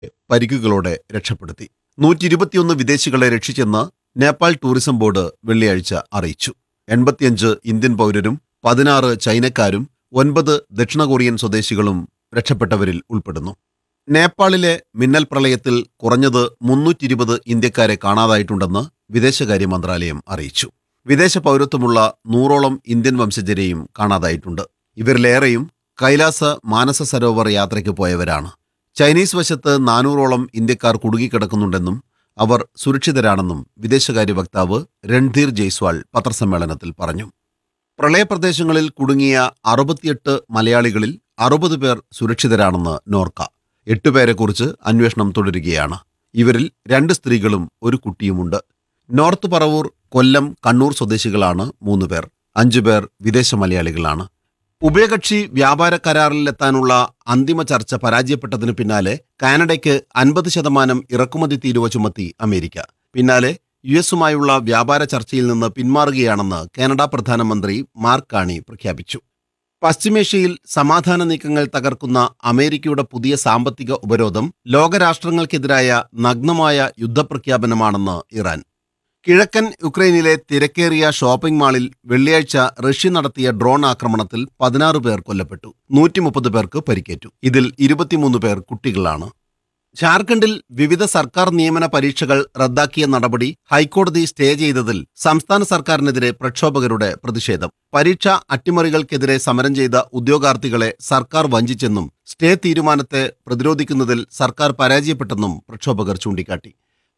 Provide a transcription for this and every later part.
പരിക്കുകളോടെ രക്ഷപ്പെടുത്തി നൂറ്റി ഇരുപത്തിയൊന്ന് വിദേശികളെ രക്ഷിച്ചെന്ന് നേപ്പാൾ ടൂറിസം ബോർഡ് വെള്ളിയാഴ്ച അറിയിച്ചു എൺപത്തിയഞ്ച് ഇന്ത്യൻ പൗരരും പതിനാറ് ചൈനക്കാരും ഒൻപത് ദക്ഷിണ കൊറിയൻ സ്വദേശികളും രക്ഷപ്പെട്ടവരിൽ ഉൾപ്പെടുന്നു നേപ്പാളിലെ മിന്നൽ പ്രളയത്തിൽ കുറഞ്ഞത് മുന്നൂറ്റി ഇരുപത് ഇന്ത്യക്കാരെ കാണാതായിട്ടുണ്ടെന്ന് വിദേശകാര്യ മന്ത്രാലയം അറിയിച്ചു വിദേശ പൗരത്വമുള്ള നൂറോളം ഇന്ത്യൻ വംശജരെയും കാണാതായിട്ടുണ്ട് ഇവരിലേറെയും കൈലാസ മാനസ സരോവർ യാത്രയ്ക്ക് പോയവരാണ് ചൈനീസ് വശത്ത് നാനൂറോളം ഇന്ത്യക്കാർ കുടുങ്ങിക്കിടക്കുന്നുണ്ടെന്നും അവർ സുരക്ഷിതരാണെന്നും വിദേശകാര്യ വക്താവ് രൺധീർ ജയ്സ്വാൾ പത്രസമ്മേളനത്തിൽ പറഞ്ഞു പ്രളയപ്രദേശങ്ങളിൽ കുടുങ്ങിയ അറുപത്തിയെട്ട് മലയാളികളിൽ അറുപത് പേർ സുരക്ഷിതരാണെന്ന് നോർക്ക എട്ടുപേരെക്കുറിച്ച് അന്വേഷണം തുടരുകയാണ് ഇവരിൽ രണ്ട് സ്ത്രീകളും ഒരു കുട്ടിയുമുണ്ട് നോർത്ത് പറവൂർ കൊല്ലം കണ്ണൂർ സ്വദേശികളാണ് മൂന്ന് പേർ അഞ്ചുപേർ വിദേശ മലയാളികളാണ് ഉഭയകക്ഷി വ്യാപാര കരാറിലെത്താനുള്ള അന്തിമ ചർച്ച പരാജയപ്പെട്ടതിനു പിന്നാലെ കാനഡയ്ക്ക് അൻപത് ശതമാനം ഇറക്കുമതി തീരുവ ചുമത്തി അമേരിക്ക പിന്നാലെ യു എസുമായുള്ള വ്യാപാര ചർച്ചയിൽ നിന്ന് പിന്മാറുകയാണെന്ന് കാനഡ പ്രധാനമന്ത്രി മാർക്ക് കാണി പ്രഖ്യാപിച്ചു പശ്ചിമേഷ്യയിൽ സമാധാന നീക്കങ്ങൾ തകർക്കുന്ന അമേരിക്കയുടെ പുതിയ സാമ്പത്തിക ഉപരോധം ലോകരാഷ്ട്രങ്ങൾക്കെതിരായ നഗ്നമായ യുദ്ധപ്രഖ്യാപനമാണെന്ന് ഇറാൻ കിഴക്കൻ യുക്രൈനിലെ തിരക്കേറിയ ഷോപ്പിംഗ് മാളിൽ വെള്ളിയാഴ്ച റഷ്യ നടത്തിയ ഡ്രോൺ ആക്രമണത്തിൽ പതിനാറ് പേർ കൊല്ലപ്പെട്ടു നൂറ്റി മുപ്പത് പേർക്ക് പരിക്കേറ്റു ഇതിൽ ഇരുപത്തിമൂന്ന് പേർ കുട്ടികളാണ് ജാർഖണ്ഡിൽ വിവിധ സർക്കാർ നിയമന പരീക്ഷകൾ റദ്ദാക്കിയ നടപടി ഹൈക്കോടതി സ്റ്റേ ചെയ്തതിൽ സംസ്ഥാന സർക്കാരിനെതിരെ പ്രക്ഷോഭകരുടെ പ്രതിഷേധം പരീക്ഷാ അട്ടിമറികൾക്കെതിരെ സമരം ചെയ്ത ഉദ്യോഗാർത്ഥികളെ സർക്കാർ വഞ്ചിച്ചെന്നും സ്റ്റേ തീരുമാനത്തെ പ്രതിരോധിക്കുന്നതിൽ സർക്കാർ പരാജയപ്പെട്ടെന്നും പ്രക്ഷോഭകർ ചൂണ്ടിക്കാട്ടി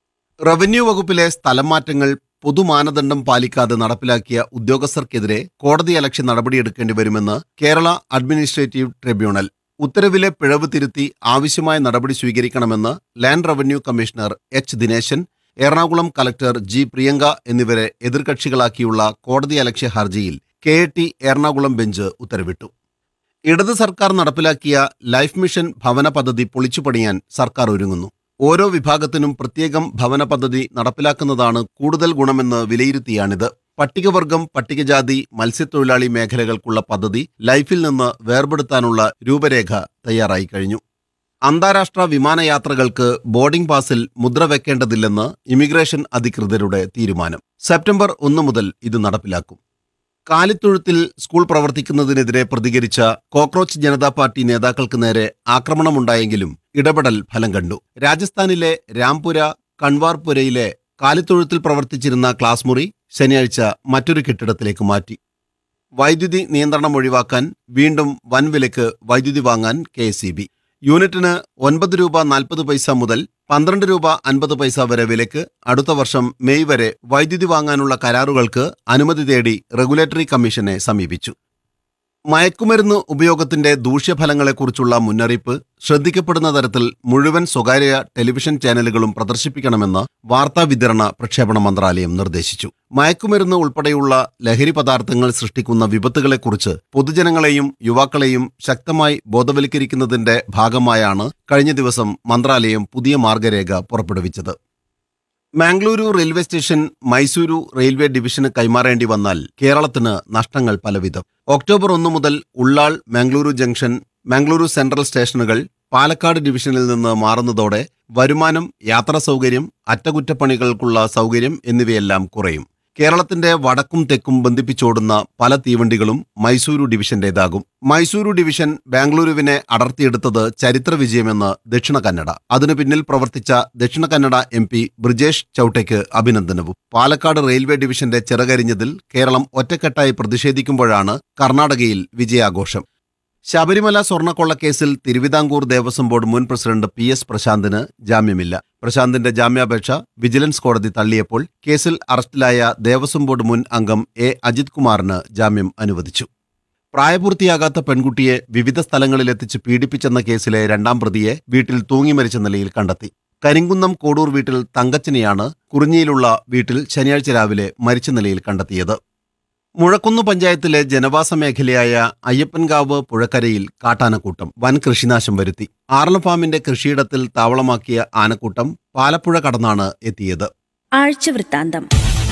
റവന്യൂ വകുപ്പിലെ സ്ഥലം മാറ്റങ്ങൾ പൊതുമാനദണ്ഡം പാലിക്കാതെ നടപ്പിലാക്കിയ ഉദ്യോഗസ്ഥർക്കെതിരെ കോടതിയലക്ഷ്യ നടപടിയെടുക്കേണ്ടി വരുമെന്ന് കേരള അഡ്മിനിസ്ട്രേറ്റീവ് ട്രിബ്യൂണൽ ഉത്തരവിലെ പിഴവ് തിരുത്തി ആവശ്യമായ നടപടി സ്വീകരിക്കണമെന്ന് land revenue commissioner H Dineshan Ernakulam collector G Priyanka എന്നിവരെ എതിർകക്ഷികളാക്കിയുള്ള കോടതിയലക്ഷ്യ ഹർജിയിൽ K A T Ernakulam bench ഉത്തരവിട്ടു ഇടത് സർക്കാർ നടപ്പിലാക്കിയ ലൈഫ് മിഷൻ ഭവന പദ്ധതി പൊളിച്ചുപണിയാൻ സർക്കാർ ഒരുങ്ങുന്നു ഓരോ വിഭാഗത്തിനും പ്രത്യേകം ഭവന പദ്ധതി നടപ്പിലാക്കുന്നതാണ് കൂടുതൽ ഗുണമെന്ന് വിലയിരുത്തിയാണിത് പട്ടികവർഗം പട്ടികജാതി മത്സ്യത്തൊഴിലാളി മേഖലകൾക്കുള്ള പദ്ധതി ലൈഫിൽ നിന്ന് വേർപെടുത്താനുള്ള രൂപരേഖ തയ്യാറായി കഴിഞ്ഞു അന്താരാഷ്ട്ര വിമാനയാത്രകൾക്ക് ബോർഡിംഗ് പാസിൽ മുദ്ര വെക്കേണ്ടതില്ലെന്ന് ഇമിഗ്രേഷൻ അധികൃതരുടെ തീരുമാനം സെപ്റ്റംബർ ഒന്ന് മുതൽ ഇത് നടപ്പിലാക്കും കാലിത്തൊഴുത്തിൽ സ്കൂൾ പ്രവർത്തിക്കുന്നതിനെതിരെ പ്രതികരിച്ച കോക്രോച്ച് ജനതാ പാർട്ടി നേതാക്കൾക്ക് നേരെ ആക്രമണമുണ്ടായെങ്കിലും ഇടപെടൽ ഫലം കണ്ടു രാജസ്ഥാനിലെ രാംപുര കൺവാർപുരയിലെ കാലിത്തൊഴുത്തിൽ പ്രവർത്തിച്ചിരുന്ന ക്ലാസ് മുറി ശനിയാഴ്ച മറ്റൊരു കെട്ടിടത്തിലേക്ക് മാറ്റി വൈദ്യുതി നിയന്ത്രണം ഒഴിവാക്കാൻ വീണ്ടും വൻ വിലക്ക് വൈദ്യുതി വാങ്ങാൻ കെ യൂണിറ്റിന് ഒൻപത് രൂപ നാൽപ്പത് പൈസ മുതൽ പന്ത്രണ്ട് രൂപ അൻപത് പൈസ വരെ വിലക്ക് അടുത്ത വർഷം മെയ് വരെ വൈദ്യുതി വാങ്ങാനുള്ള കരാറുകൾക്ക് അനുമതി തേടി റെഗുലേറ്ററി കമ്മീഷനെ സമീപിച്ചു മയക്കുമരുന്ന് ഉപയോഗത്തിന്റെ ദൂഷ്യഫലങ്ങളെക്കുറിച്ചുള്ള മുന്നറിയിപ്പ് ശ്രദ്ധിക്കപ്പെടുന്ന തരത്തിൽ മുഴുവൻ സ്വകാര്യ ടെലിവിഷൻ ചാനലുകളും പ്രദർശിപ്പിക്കണമെന്ന് വാർത്താ വിതരണ പ്രക്ഷേപണ മന്ത്രാലയം നിർദ്ദേശിച്ചു മയക്കുമരുന്ന് ഉൾപ്പെടെയുള്ള ലഹരി പദാർത്ഥങ്ങൾ സൃഷ്ടിക്കുന്ന വിപത്തുകളെക്കുറിച്ച് പൊതുജനങ്ങളെയും യുവാക്കളെയും ശക്തമായി ബോധവൽക്കരിക്കുന്നതിന്റെ ഭാഗമായാണ് കഴിഞ്ഞ ദിവസം മന്ത്രാലയം പുതിയ മാർഗരേഖ പുറപ്പെടുവിച്ചത് Mangaluru railway station Mysuru railway ഡിവിഷന് കൈമാറേണ്ടി വന്നാൽ കേരളത്തിന് നഷ്ടങ്ങൾ പലവിധം ഒക്ടോബർ ഒന്ന് മുതൽ ഉള്ളാൾ മാംഗ്ലൂരു ജംഗ്ഷൻ മാംഗ്ലൂരു സെൻട്രൽ സ്റ്റേഷനുകൾ പാലക്കാട് ഡിവിഷനിൽ നിന്ന് മാറുന്നതോടെ വരുമാനം യാത്രാ സൗകര്യം അറ്റകുറ്റപ്പണികൾക്കുള്ള സൗകര്യം എന്നിവയെല്ലാം കുറയും കേരളത്തിന്റെ വടക്കും തെക്കും ബന്ധിപ്പിച്ചോടുന്ന പല തീവണ്ടികളും മൈസൂരു ഡിവിഷന്റേതാകും മൈസൂരു ഡിവിഷൻ ബാംഗ്ലൂരുവിനെ അടർത്തിയെടുത്തത് ചരിത്ര വിജയമെന്ന് ദക്ഷിണ കന്നഡ അതിനു പിന്നിൽ പ്രവർത്തിച്ച ദക്ഷിണ കന്നഡ എം പി ബ്രിജേഷ് ചൌട്ടയ്ക്ക് അഭിനന്ദനവും പാലക്കാട് റെയിൽവേ ഡിവിഷന്റെ ചിറകരിഞ്ഞതിൽ കേരളം ഒറ്റക്കെട്ടായി പ്രതിഷേധിക്കുമ്പോഴാണ് കർണാടകയിൽ വിജയാഘോഷം ശബരിമല സ്വർണ്ണക്കൊള്ളക്കേസിൽ തിരുവിതാംകൂർ ദേവസ്വം ബോർഡ് മുൻ പ്രസിഡന്റ് പി എസ് പ്രശാന്തിന് ജാമ്യമില്ല പ്രശാന്തിന്റെ ജാമ്യാപേക്ഷ വിജിലൻസ് കോടതി തള്ളിയപ്പോൾ കേസിൽ അറസ്റ്റിലായ ദേവസ്വം ബോർഡ് മുൻ അംഗം എ അജിത് കുമാറിന് ജാമ്യം അനുവദിച്ചു പ്രായപൂർത്തിയാകാത്ത പെൺകുട്ടിയെ വിവിധ സ്ഥലങ്ങളിലെത്തിച്ച് പീഡിപ്പിച്ചെന്ന കേസിലെ രണ്ടാം പ്രതിയെ വീട്ടിൽ തൂങ്ങി മരിച്ച നിലയിൽ കണ്ടെത്തി കരിങ്കുന്നം കോടൂർ വീട്ടിൽ തങ്കച്ചനെയാണ് കുറിഞ്ഞിയിലുള്ള വീട്ടിൽ ശനിയാഴ്ച രാവിലെ മരിച്ച നിലയിൽ കണ്ടെത്തിയത് മുഴക്കുന്ന് പഞ്ചായത്തിലെ ജനവാസ മേഖലയായ അയ്യപ്പൻകാവ് പുഴക്കരയിൽ കാട്ടാനക്കൂട്ടം വൻ കൃഷിനാശം വരുത്തി ആർല ഫാമിന്റെ കൃഷിയിടത്തിൽ താവളമാക്കിയ ആനക്കൂട്ടം പാലപ്പുഴ കടന്നാണ് എത്തിയത് ആഴ്ചവൃത്താന്തം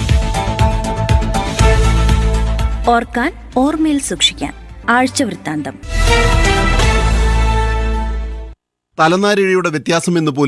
ഓർക്കാൻ ഓർമ്മയിൽ സൂക്ഷിക്കാൻ ആഴ്ചവൃത്താന്തം തലനാരിഴയുടെ വ്യത്യാസം എന്ന് പോലും